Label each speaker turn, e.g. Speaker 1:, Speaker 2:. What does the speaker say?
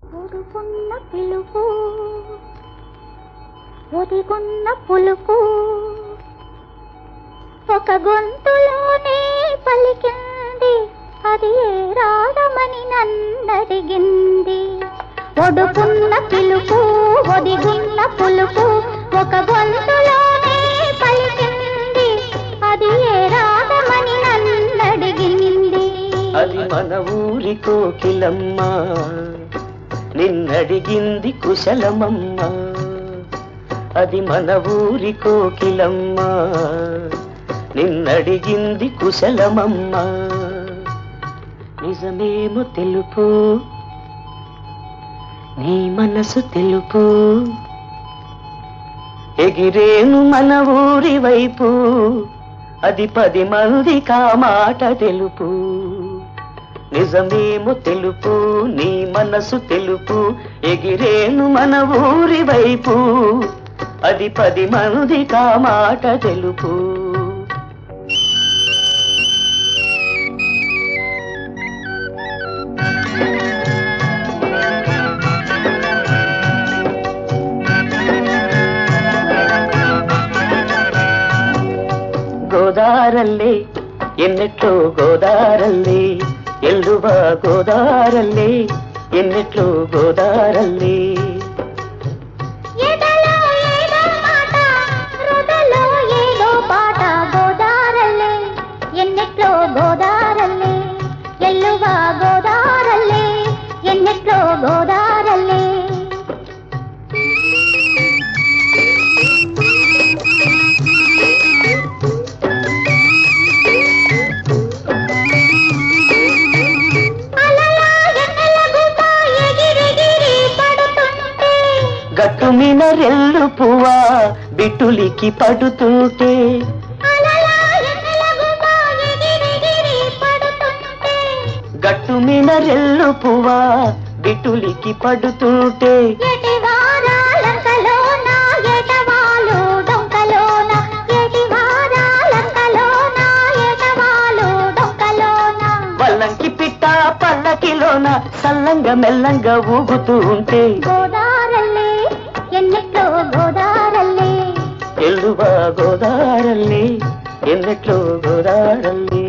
Speaker 1: ఒడుకున్న పిలుపు ఒదిగున్న పులుపు ఒక గొంతులోనే పలికింది అది ఏ రాగమని నన్నడిగింది ఒడుకున్న పిలుపు ఒదిగున్న పులుపు ఒక గొంతులోనే పలికింది అది ఏ రాగమని నన్నడిగింది
Speaker 2: అది మన ఊరి కోకిలమ్మ నిన్నడిగింది కుశలమమ్మ అది మన ఊరి కోకిలమ్మ నిన్నడిగింది కుశలమమ్మ నిజమేమో తెలుపు నీ మనసు తెలుపు ఎగిరేను మన ఊరి వైపు అది పది మంది మాట తెలుపు నిజమేమో తెలుపు నీ మనసు తెలుపు ఎగిరేను మన ఊరి వైపు అది పది మంది మాట తెలుపు ಗೋದಾರಲ್ಲೇ ಎನ್ನೆಟ್ಟೋ ಗೋದಾರಲ್ಲೇ ಎಳ್ಳುವ ಗೋದಾರಲ್ಲೇ ಎನ್ನೆಟ್ಲು ಗೋದಾರಲ್ಲೇ
Speaker 1: ఎదలో ఏదో మాట హృదలో ఏదో పాట గోదారల్లే ఎన్నెట్లో గోదారల్లే ఎల్లువ గోదారల్లే ఎన్నెట్లో గోదారల్లే అలలా ఎన్నెల గుమ్మ ఎగిరెగిరి పడుతుంటే
Speaker 2: గట్టు మీద రెల్లు పువ్వా బిట్టులికి పడుతుంటే
Speaker 1: అలలా ఎన్నెల గుమ్మ ఎగిరెగిరి పడుతుంటే
Speaker 2: గట్టు మీద రెల్లు పువ్వా బిట్టులికి పడుతుంటే
Speaker 1: ఎటి వారాలంకలోన ఎటవాలు డొంకలోన ఎటి వారాలంకలోన ఎటవాలు డొంకలోన
Speaker 2: వల్లంకి పిట్ట పల్లకిలోన సల్లంగా మెల్లంగా ఊగుతూ ఉంటే
Speaker 1: గోదారల్లే ఎన్నెట్లో గోదారల్లే
Speaker 2: ఎల్లువ గోదారల్లే ఎన్నెట్లో గోదారల్లే